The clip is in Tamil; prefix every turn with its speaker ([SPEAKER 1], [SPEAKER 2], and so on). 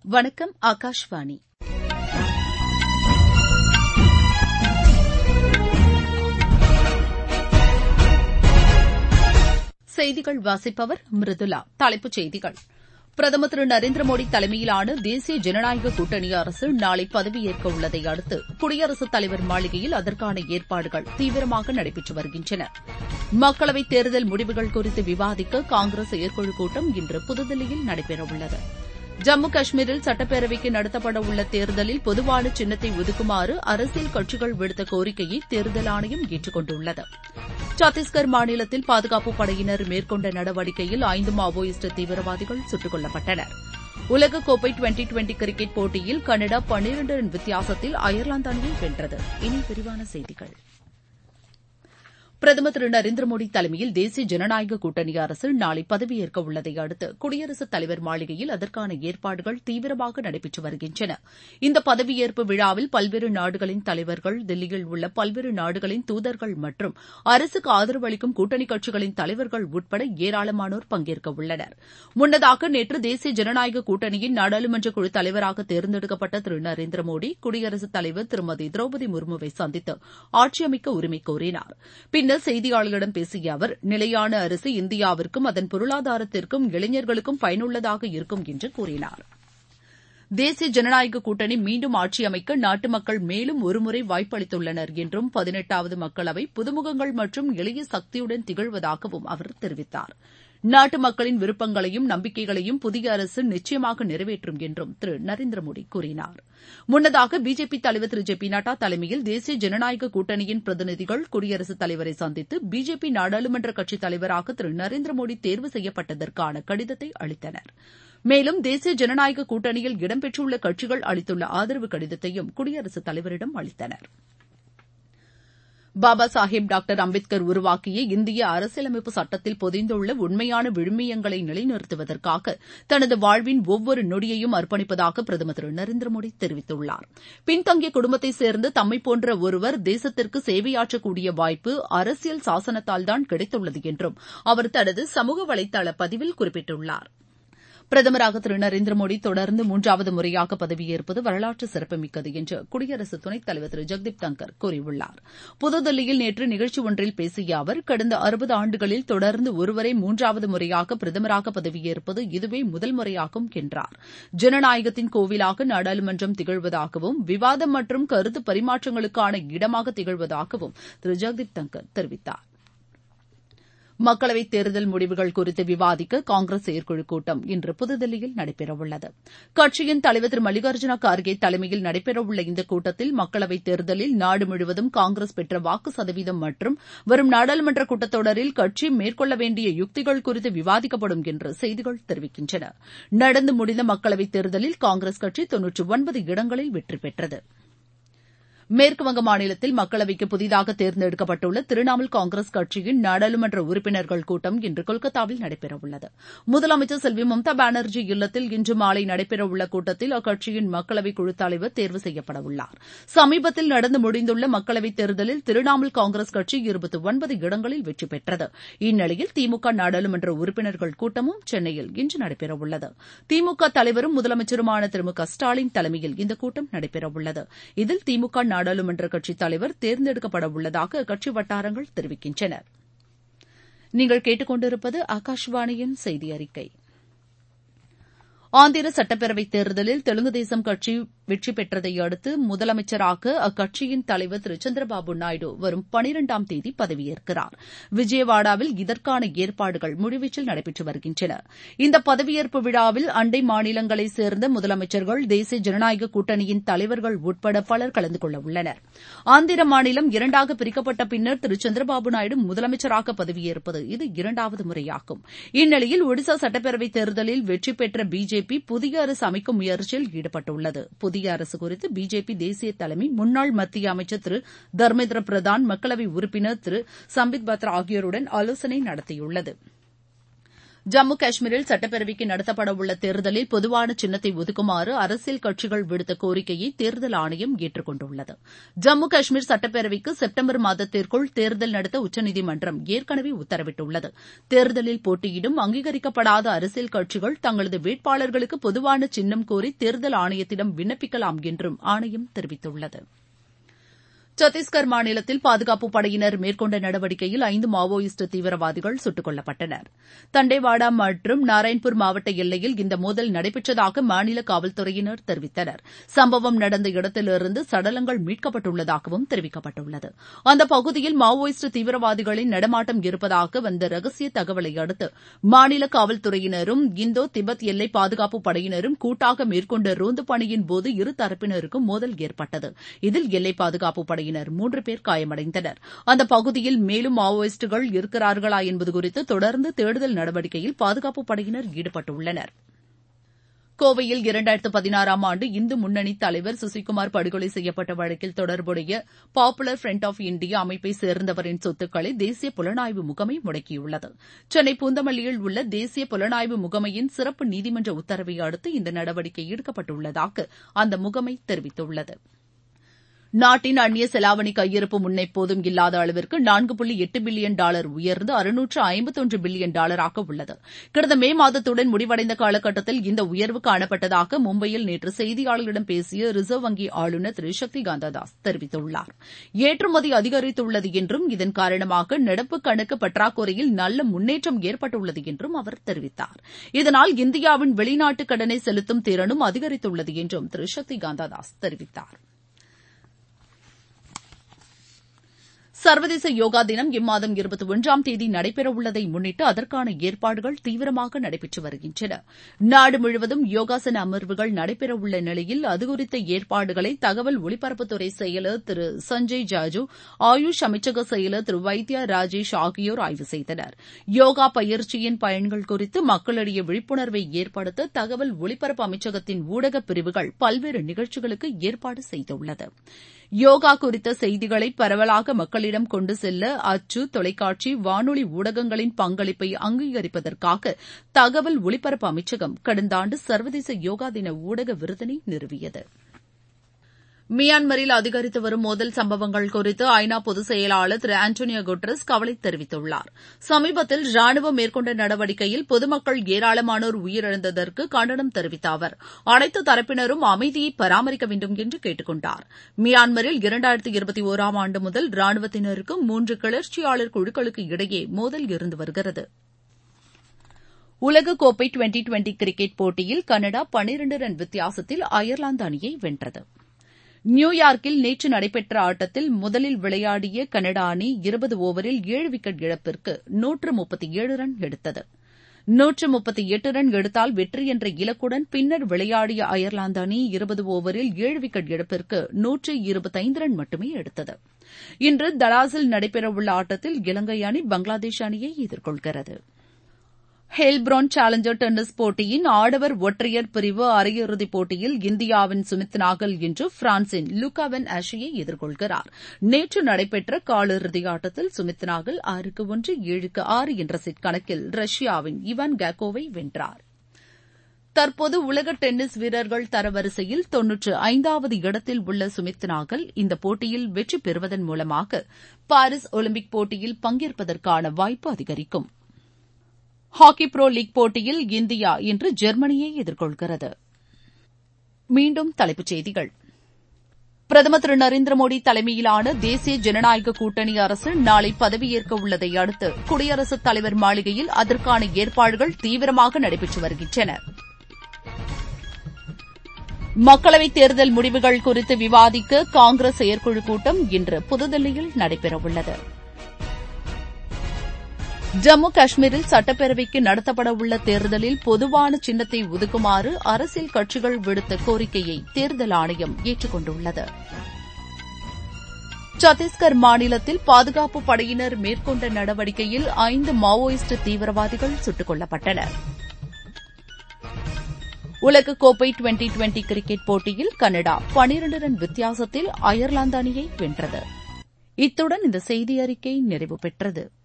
[SPEAKER 1] வணக்கம் ஆகாஷ்வாணி செய்திகள் வாசிப்பவர் மிருதுளா தலைப்புச் செய்திகள் பிரதமர் திரு நரேந்திர மோடி தலைமையிலான தேசிய ஜனநாயக கூட்டணி அரசு நாளை பதவியேற்க உள்ளதை அடுத்து குடியரசுத் தலைவர் மாளிகையில் அதற்கான ஏற்பாடுகள் தீவிரமாக நடைபெற்று வருகின்றன மக்களவைத் தேர்தல் முடிவுகள் குறித்து விவாதிக்க காங்கிரஸ் செயற்குழு கூட்டம் இன்று புதுதில்லியில் நடைபெறவுள்ளது ஜம்மு காஷ்மீரில் சட்டப்பேரவைக்கு நடத்தப்பட உள்ள தேர்தலில் பொதுவான சின்னத்தை ஒதுக்குமாறு அரசியல் கட்சிகள் விடுத்த கோரிக்கையை தேர்தல் ஆணையம் ஏற்றுக் கொண்டுள்ளது சத்தீஸ்கர் மாநிலத்தில் பாதுகாப்புப் படையினர் மேற்கொண்ட நடவடிக்கையில் ஐந்து மாவோயிஸ்ட் தீவிரவாதிகள் சுட்டுக் கொல்லப்பட்டனர் உலகக்கோப்பை டுவெண்டி டுவெண்டி கிரிக்கெட் போட்டியில் கனடா பன்னிரண்டு ரன் வித்தியாசத்தில் அயர்லாந்து அணியை வென்றது இனி விரிவான செய்திகள் பிரதமர் திரு நரேந்திர மோடி தலைமையில் தேசிய ஜனநாயக கூட்டணி அரசு நாளை பதவியேற்க உள்ளதை அடுத்து குடியரசுத் தலைவர் மாளிகையில் அதற்கான ஏற்பாடுகள் தீவிரமாக நடைபெற்று வருகின்றன இந்த பதவியேற்பு விழாவில் பல்வேறு நாடுகளின் தலைவர்கள் தில்லியில் உள்ள பல்வேறு நாடுகளின் தூதர்கள் மற்றும் அரசுக்கு ஆதரவு அளிக்கும் கூட்டணி கட்சிகளின் தலைவர்கள் உட்பட ஏராளமானோர் பங்கேற்க உள்ளனர் முன்னதாக நேற்று தேசிய ஜனநாயக கூட்டணியின் நாடாளுமன்ற குழு தலைவராக தேர்ந்தெடுக்கப்பட்ட திரு நரேந்திர மோடி குடியரசுத் தலைவர் திருமதி திரௌபதி முர்முவை சந்தித்து ஆட்சி அமைக்க உரிமை கோரினார் பின்னர் செய்தியாளர்களிடம் பேசிய அவர் நிலையான அரசு இந்தியாவிற்கும் அதன் பொருளாதாரத்திற்கும் இளைஞர்களுக்கும் பயனுள்ளதாக இருக்கும் என்று கூறினார் தேசிய ஜனநாயக கூட்டணி மீண்டும் ஆட்சி அமைக்க நாட்டு மக்கள் மேலும் ஒருமுறை வாய்ப்பளித்துள்ளனர் என்றும் பதினெட்டாவது மக்களவை புதுமுகங்கள் மற்றும் எளிய சக்தியுடன் திகழ்வதாகவும் அவர் தெரிவித்தார் நாட்டு மக்களின் விருப்பங்களையும் நம்பிக்கைகளையும் புதிய அரசு நிச்சயமாக நிறைவேற்றும் என்றும் திரு நரேந்திர மோடி கூறினார் முன்னதாக பிஜேபி தலைவர் திரு ஜே பி நட்டா தலைமையில் தேசிய ஜனநாயக கூட்டணியின் பிரதிநிதிகள் குடியரசுத் தலைவரை சந்தித்து பிஜேபி நாடாளுமன்ற கட்சித் தலைவராக திரு நரேந்திர மோடி தேர்வு செய்யப்பட்டதற்கான கடிதத்தை அளித்தனர் மேலும் தேசிய ஜனநாயக கூட்டணியில் இடம்பெற்றுள்ள கட்சிகள் அளித்துள்ள ஆதரவு கடிதத்தையும் குடியரசுத் தலைவரிடம் அளித்தனா் பாபா சாஹேப் டாக்டர் அம்பேத்கர் உருவாக்கிய இந்திய அரசியலமைப்பு சட்டத்தில் பொதிந்துள்ள உண்மையான விழுமியங்களை நிலைநிறுத்துவதற்காக தனது வாழ்வின் ஒவ்வொரு நொடியையும் அர்ப்பணிப்பதாக பிரதமர் திரு நரேந்திர மோடி தெரிவித்துள்ளார் பின்தங்கிய குடும்பத்தைச் சேர்ந்த தம்மை போன்ற ஒருவர் தேசத்திற்கு சேவையாற்றக்கூடிய வாய்ப்பு அரசியல் சாசனத்தால்தான் கிடைத்துள்ளது என்றும் அவர் தனது சமூக வலைதள பதிவில் குறிப்பிட்டுள்ளார் பிரதமராக திரு நரேந்திர மோடி தொடர்ந்து மூன்றாவது முறையாக பதவியேற்பது வரலாற்று சிறப்புமிக்கது என்று குடியரசு துணைத் தலைவர் திரு ஜெக்தீப் தங்கர் கூறியுள்ளார் புதுதில்லியில் நேற்று நிகழ்ச்சி ஒன்றில் பேசிய அவர் கடந்த அறுபது ஆண்டுகளில் தொடர்ந்து ஒருவரே மூன்றாவது முறையாக பிரதமராக பதவியேற்பது இதுவே முதல் முறையாகும் என்றார் ஜனநாயகத்தின் கோவிலாக நாடாளுமன்றம் திகழ்வதாகவும் விவாதம் மற்றும் கருத்து பரிமாற்றங்களுக்கான இடமாக திகழ்வதாகவும் திரு ஜெக்தீப் தங்கர் தெரிவித்தார் மக்களவைத் தேர்தல் முடிவுகள் குறித்து விவாதிக்க காங்கிரஸ் செயற்குழு கூட்டம் இன்று புதுதில்லியில் நடைபெறவுள்ளது கட்சியின் தலைவர் திரு மல்லிகார்ஜுன கார்கே தலைமையில் நடைபெறவுள்ள இந்த கூட்டத்தில் மக்களவைத் தேர்தலில் நாடு முழுவதும் காங்கிரஸ் பெற்ற வாக்கு சதவீதம் மற்றும் வரும் நாடாளுமன்ற கூட்டத்தொடரில் கட்சி மேற்கொள்ள வேண்டிய யுக்திகள் குறித்து விவாதிக்கப்படும் என்று செய்திகள் தெரிவிக்கின்றன நடந்து முடிந்த மக்களவைத் தேர்தலில் காங்கிரஸ் கட்சி தொன்னூற்றி ஒன்பது இடங்களில் வெற்றி பெற்றது மேற்குவங்க மாநிலத்தில் மக்களவைக்கு புதிதாக தேர்ந்தெடுக்கப்பட்டுள்ள திரிணாமுல் காங்கிரஸ் கட்சியின் நாடாளுமன்ற உறுப்பினர்கள் கூட்டம் இன்று கொல்கத்தாவில் நடைபெறவுள்ளது முதலமைச்சர் செல்வி மம்தா பானர்ஜி இல்லத்தில் இன்று மாலை நடைபெறவுள்ள கூட்டத்தில் அக்கட்சியின் மக்களவை குழு தலைவர் தேர்வு செய்யப்படவுள்ளார் சமீபத்தில் நடந்து முடிந்துள்ள மக்களவைத் தேர்தலில் திரிணாமுல் காங்கிரஸ் கட்சி இருபத்தி ஒன்பது இடங்களில் வெற்றி பெற்றது இந்நிலையில் திமுக நாடாளுமன்ற உறுப்பினர்கள் கூட்டமும் சென்னையில் இன்று நடைபெறவுள்ளது திமுக தலைவரும் முதலமைச்சருமான திரு மு க ஸ்டாலின் தலைமையில் இந்த கூட்டம் நடைபெறவுள்ளது இதில் திமுக நாடாளுமன்ற கட்சித் தலைவர் தேர்ந்தெடுக்கப்பட உள்ளதாக அக்கட்சி வட்டாரங்கள் தெரிவிக்கின்றன நீங்கள் கேட்டுக்கொண்டிருப்பது ஆகாஷவாணியின் செய்தி அறிக்கை ஆந்திர சட்டப்பேரவைத் தேர்தலில் தெலுங்கு தேசம் கட்சி வெற்றி பெற்றதை அடுத்து முதலமைச்சராக அக்கட்சியின் தலைவர் திரு சந்திரபாபு நாயுடு வரும் பனிரெண்டாம் தேதி பதவியேற்கிறார் விஜயவாடாவில் இதற்கான ஏற்பாடுகள் முழுவீச்சில் நடைபெற்று வருகின்றன இந்த பதவியேற்பு விழாவில் அண்டை மாநிலங்களைச் சேர்ந்த முதலமைச்சர்கள் தேசிய ஜனநாயக கூட்டணியின் தலைவர்கள் உட்பட பலர் கலந்து கொள்ள உள்ளனர் ஆந்திர மாநிலம் இரண்டாக பிரிக்கப்பட்ட பின்னர் திரு சந்திரபாபு நாயுடு முதலமைச்சராக பதவியேற்பது இது இரண்டாவது முறையாகும் இந்நிலையில் ஒடிசா சட்டப்பேரவைத் தேர்தலில் வெற்றி பெற்ற பிஜேபி புதிய அரசு அமைக்கும் முயற்சியில் ஈடுபட்டுள்ளது புதிய அரசு குறித்து பிஜேபி தேசிய தலைமை முன்னாள் மத்திய அமைச்சர் திரு தர்மேந்திர பிரதான் மக்களவை உறுப்பினர் திரு சம்பித் பத்ரா ஆகியோருடன் ஆலோசனை நடத்தியுள்ளது ஜம்மு காஷ்மீரில் சட்டப்பேரவைக்கு நடத்தப்படவுள்ள தேர்தலில் பொதுவான சின்னத்தை ஒதுக்குமாறு அரசியல் கட்சிகள் விடுத்த கோரிக்கையை தேர்தல் ஆணையம் ஏற்றுக் கொண்டுள்ளது ஜம்மு காஷ்மீர் சட்டப்பேரவைக்கு செப்டம்பர் மாதத்திற்குள் தேர்தல் நடத்த உச்சநீதிமன்றம் ஏற்கனவே உத்தரவிட்டுள்ளது தேர்தலில் போட்டியிடும் அங்கீகரிக்கப்படாத அரசியல் கட்சிகள் தங்களது வேட்பாளர்களுக்கு பொதுவான சின்னம் கோரி தேர்தல் ஆணையத்திடம் விண்ணப்பிக்கலாம் என்றும் ஆணையம் தெரிவித்துள்ளது சத்தீஸ்கர் மாநிலத்தில் பாதுகாப்பு படையினர் மேற்கொண்ட நடவடிக்கையில் ஐந்து மாவோயிஸ்ட் தீவிரவாதிகள் சுட்டுக் கொல்லப்பட்டனர் தண்டேவாடா மற்றும் நாராயண்பூர் மாவட்ட எல்லையில் இந்த மோதல் நடைபெற்றதாக மாநில காவல்துறையினர் தெரிவித்தனர் சம்பவம் நடந்த இடத்திலிருந்து சடலங்கள் மீட்கப்பட்டுள்ளதாகவும் தெரிவிக்கப்பட்டுள்ளது அந்த பகுதியில் மாவோயிஸ்ட் தீவிரவாதிகளின் நடமாட்டம் இருப்பதாக வந்த ரகசிய தகவலை அடுத்து மாநில காவல்துறையினரும் இந்தோ திபெத் எல்லை பாதுகாப்பு படையினரும் கூட்டாக மேற்கொண்ட ரோந்து பணியின் போது இரு தரப்பினருக்கும் மோதல் ஏற்பட்டது இதில் எல்லை பாதுகாப்பு படையினர் மூன்று பேர் காயமடைந்தனர் அந்த பகுதியில் மேலும் மாவோயிஸ்டுகள் இருக்கிறார்களா என்பது குறித்து தொடர்ந்து தேடுதல் நடவடிக்கையில் பாதுகாப்பு படையினர் ஈடுபட்டுள்ளனர் கோவையில் இரண்டாயிரத்து பதினாறாம் ஆண்டு இந்து முன்னணி தலைவர் சுசிகுமார் படுகொலை செய்யப்பட்ட வழக்கில் தொடர்புடைய பாப்புலர் ஃப்ரண்ட் ஆஃப் இந்தியா அமைப்பை சேர்ந்தவரின் சொத்துக்களை தேசிய புலனாய்வு முகமை முடக்கியுள்ளது சென்னை பூந்தமல்லியில் உள்ள தேசிய புலனாய்வு முகமையின் சிறப்பு நீதிமன்ற உத்தரவை அடுத்து இந்த நடவடிக்கை எடுக்கப்பட்டுள்ளதாக அந்த முகமை தெரிவித்துள்ளது நாட்டின் அந்நிய செலாவணி கையிருப்பு முன்னெப்போதும் இல்லாத அளவிற்கு நான்கு புள்ளி எட்டு பில்லியன் டாலர் உயர்ந்து அறுநூற்று ஐம்பத்தொன்று பில்லியன் டாலராக உள்ளது கடந்த மே மாதத்துடன் முடிவடைந்த காலகட்டத்தில் இந்த உயர்வு காணப்பட்டதாக மும்பையில் நேற்று செய்தியாளர்களிடம் பேசிய ரிசர்வ் வங்கி ஆளுநர் திரு சக்தி காந்ததாஸ் தெரிவித்துள்ளார் ஏற்றுமதி அதிகரித்துள்ளது என்றும் இதன் காரணமாக நடப்பு கணக்கு பற்றாக்குறையில் நல்ல முன்னேற்றம் ஏற்பட்டுள்ளது என்றும் அவர் தெரிவித்தார் இதனால் இந்தியாவின் வெளிநாட்டு கடனை செலுத்தும் திறனும் அதிகரித்துள்ளது என்றும் திரு சக்தி காந்ததாஸ் தெரிவித்தாா் சர்வதேச யோகா தினம் இம்மாதம் இருபத்தி ஒன்றாம் தேதி நடைபெறவுள்ளதை முன்னிட்டு அதற்கான ஏற்பாடுகள் தீவிரமாக நடைபெற்று வருகின்றன நாடு முழுவதும் யோகாசன அமர்வுகள் நடைபெறவுள்ள நிலையில் அதுகுறித்த ஏற்பாடுகளை தகவல் ஒலிபரப்புத்துறை செயலர் திரு சஞ்சய் ஜாஜூ ஆயுஷ் அமைச்சக செயலர் திரு வைத்யா ராஜேஷ் ஆகியோர் ஆய்வு செய்தனர் யோகா பயிற்சியின் பயன்கள் குறித்து மக்களிடையே விழிப்புணர்வை ஏற்படுத்த தகவல் ஒலிபரப்பு அமைச்சகத்தின் ஊடக பிரிவுகள் பல்வேறு நிகழ்ச்சிகளுக்கு ஏற்பாடு செய்துள்ளது யோகா குறித்த செய்திகளை பரவலாக மக்களிடம் கொண்டு செல்ல அச்சு தொலைக்காட்சி வானொலி ஊடகங்களின் பங்களிப்பை அங்கீகரிப்பதற்காக தகவல் ஒலிபரப்பு அமைச்சகம் கடந்த ஆண்டு சர்வதேச யோகா தின ஊடக விருதினை நிறுவியது மியான்மரில் அதிகரித்து வரும் மோதல் சம்பவங்கள் குறித்து ஐநா பொதுச் செயலாளர் திரு ஆண்டோனியோ குட்ரஸ் கவலை தெரிவித்துள்ளார் சமீபத்தில் ராணுவம் மேற்கொண்ட நடவடிக்கையில் பொதுமக்கள் ஏராளமானோர் உயிரிழந்ததற்கு கண்டனம் தெரிவித்த அவர் அனைத்து தரப்பினரும் அமைதியை பராமரிக்க வேண்டும் என்று கேட்டுக் கொண்டார் மியான்மரில் இரண்டாயிரத்தி இருபத்தி ஒராம் ஆண்டு முதல் ராணுவத்தினருக்கும் மூன்று கிளர்ச்சியாளர் குழுக்களுக்கு இடையே மோதல் இருந்து வருகிறது உலகக்கோப்பை டுவெண்டி டுவெண்டி கிரிக்கெட் போட்டியில் கனடா பனிரண்டு ரன் வித்தியாசத்தில் அயர்லாந்து அணியை வென்றது நியூயார்க்கில் நேற்று நடைபெற்ற ஆட்டத்தில் முதலில் விளையாடிய கனடா அணி இருபது ஓவரில் ஏழு விக்கெட் இழப்பிற்கு நூற்று முப்பத்தி ஏழு ரன் எடுத்தது நூற்று முப்பத்தி எட்டு ரன் எடுத்தால் வெற்றி என்ற இலக்குடன் பின்னர் விளையாடிய அயர்லாந்து அணி இருபது ஓவரில் ஏழு விக்கெட் இழப்பிற்கு நூற்று இருபத்தைந்து ரன் மட்டுமே எடுத்தது இன்று தலாஸில் நடைபெறவுள்ள ஆட்டத்தில் இலங்கை அணி பங்களாதேஷ் அணியை எதிர்கொள்கிறது ஹெல்பிரான் சேலஞ்சர் டென்னிஸ் போட்டியின் ஆடவர் ஒற்றையர் பிரிவு அரையிறுதிப் போட்டியில் இந்தியாவின் சுமித் நாகல் இன்று பிரான்சின் லூகாவென் ஆஷியை எதிர்கொள்கிறார் நேற்று நடைபெற்ற காலிறுதி ஆட்டத்தில் சுமித் நாகல் ஆறுக்கு ஒன்று ஏழுக்கு ஆறு என்ற செட் கணக்கில் ரஷ்யாவின் இவான் கேக்கோவை வென்றார் தற்போது உலக டென்னிஸ் வீரர்கள் தரவரிசையில் தொன்னூற்று ஐந்தாவது இடத்தில் உள்ள சுமித் நாகல் இந்த போட்டியில் வெற்றி பெறுவதன் மூலமாக பாரிஸ் ஒலிம்பிக் போட்டியில் பங்கேற்பதற்கான வாய்ப்பு அதிகரிக்கும் ஹாக்கி ப்ரோ லீக் போட்டியில் இந்தியா இன்று ஜெர்மனியை எதிர்கொள்கிறது மீண்டும் தலைப்புச் செய்திகள் பிரதமர் திரு நரேந்திர மோடி தலைமையிலான தேசிய ஜனநாயக கூட்டணி அரசு நாளை பதவியேற்க உள்ளதை அடுத்து குடியரசுத் தலைவர் மாளிகையில் அதற்கான ஏற்பாடுகள் தீவிரமாக நடைபெற்று வருகின்றன மக்களவைத் தேர்தல் முடிவுகள் குறித்து விவாதிக்க காங்கிரஸ் செயற்குழு கூட்டம் இன்று புதுதில்லியில் நடைபெறவுள்ளது ஜம்மு காஷ்மீரில் சட்டப்பேரவைக்கு நடத்தப்படவுள்ள தேர்தலில் பொதுவான சின்னத்தை ஒதுக்குமாறு அரசியல் கட்சிகள் விடுத்த கோரிக்கையை தேர்தல் ஆணையம் ஏற்றுக் கொண்டுள்ளது சத்தீஸ்கர் மாநிலத்தில் பாதுகாப்பு படையினர் மேற்கொண்ட நடவடிக்கையில் ஐந்து மாவோயிஸ்ட் தீவிரவாதிகள் சுட்டுக் கொல்லப்பட்டனர் உலகக்கோப்பை டுவெண்டி டுவெண்டி கிரிக்கெட் போட்டியில் கனடா பனிரண்டு ரன் வித்தியாசத்தில் அயர்லாந்து அணியை வென்றது இத்துடன் இந்த செய்தி அறிக்கை நிறைவு பெற்றது